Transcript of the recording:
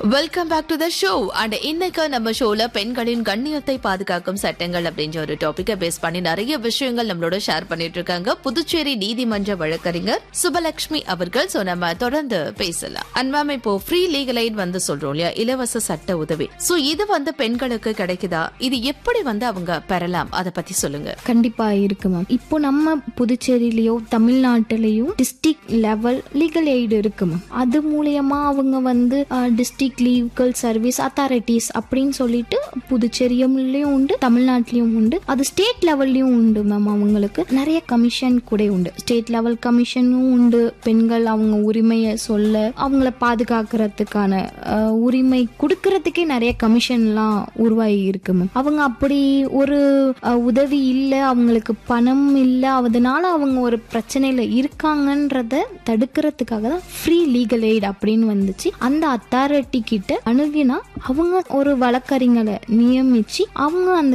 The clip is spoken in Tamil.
welcome back to the show and இன்னைக்கு நம்ம ஷோல பெண்களின் கண்ணியத்தை பாதுகாக்கும் சட்டங்கள் அப்படின்ற ஒரு டாபிக்கை பேஸ் பண்ணி நிறைய விஷயங்கள் நம்மளோட ஷேர் பண்ணிட்டு இருக்காங்க புதுச்சேரி நீதிமன்ற வழக்கறிஞர் சுபலட்சுமி அவர்கள் சோ நம்ம தொடர்ந்து பேசலாம் அண்ட் மேம் இப்போ ஃப்ரீ லீகல் எய்ட் வந்து சொல்றோம் இல்லையா இலவச சட்ட உதவி சோ இது வந்து பெண்களுக்கு கிடைக்குதா இது எப்படி வந்து அவங்க பெறலாம் அதை பத்தி சொல்லுங்க கண்டிப்பா இருக்கு மேம் இப்போ நம்ம புதுச்சேரியிலயோ தமிழ்நாட்டிலையும் டிஸ்ட்ரிக்ட் லெவல் லீகல் எய்டு இருக்கு மேம் அது மூலியமா அவங்க வந்து டிஸ்ட்ரிக்ட் லீகல் சர்வீஸ் அத்தாரிட்டிஸ் அப்படின்னு சொல்லிட்டு புதுச்சேரியிலையும் உண்டு தமிழ்நாட்டிலையும் உண்டு அது ஸ்டேட் லெவல்லையும் உண்டு மேம் அவங்களுக்கு நிறைய கமிஷன் கூட உண்டு ஸ்டேட் லெவல் கமிஷனும் உண்டு பெண்கள் அவங்க உரிமையை சொல்ல அவங்கள பாதுகாக்கிறதுக்கான அஹ், உரிமை கொடுக்கறதுக்கே நிறைய கமிஷன்லாம் உருவாகி இருக்கு மேம் அவங்க அப்படி ஒரு அஹ், உதவி இல்லை அவங்களுக்கு பணம் இல்லை அதனால அவங்க ஒரு பிரச்சனையில இருக்காங்கன்றத தடுக்கிறதுக்காக தான் ஃப்ரீ லீகல் எய்ட் அப்படின்னு வந்துச்சு அந்த அத்தாரிட்டி கிட்ட அணுகினா அவங்க ஒரு வழக்கறிஞரை நியமிச்சு அவங்க அந்த